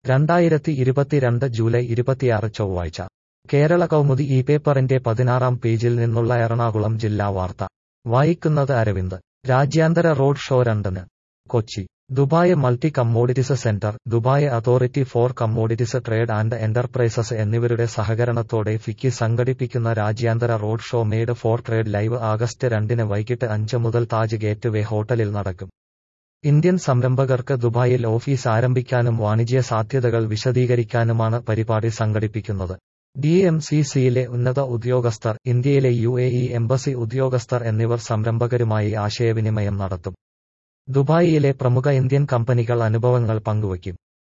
രണ്ടായിരത്തി ഇരുപത്തിരണ്ട് ജൂലൈ ഇരുപത്തിയാറ് ചൊവ്വാഴ്ച കേരള കൗമുദി ഈ പേപ്പറിന്റെ പതിനാറാം പേജിൽ നിന്നുള്ള എറണാകുളം ജില്ലാ വാർത്ത വായിക്കുന്നത് അരവിന്ദ് രാജ്യാന്തര റോഡ് ഷോ രണ്ടിന് Kochi Dubai multi commodities centre Dubai authority for commodities trade and enterprises എന്നിവരുടെ സഹകരണത്തോടെ ഫിക്കി സംഘടിപ്പിക്കുന്ന രാജ്യാന്തര road show made for trade live August രണ്ടിന് വൈകിട്ട് അഞ്ച് മുതൽ താജ് ഗേറ്റ് വേ ഹോട്ടലിൽ നടക്കും ഇന്ത്യൻ സംരംഭകർക്ക് ദുബായിൽ ഓഫീസ് ആരംഭിക്കാനും വാണിജ്യ സാധ്യതകൾ വിശദീകരിക്കാനുമാണ് പരിപാടി സംഘടിപ്പിക്കുന്നത് ഡി എം സി സിയിലെ ഉന്നത ഉദ്യോഗസ്ഥർ ഇന്ത്യയിലെ യു എ ഇ എംബസി ഉദ്യോഗസ്ഥർ എന്നിവർ സംരംഭകരുമായി ആശയവിനിമയം നടത്തും ദുബായിയിലെ പ്രമുഖ ഇന്ത്യൻ കമ്പനികൾ അനുഭവങ്ങൾ പങ്കുവയ്ക്കും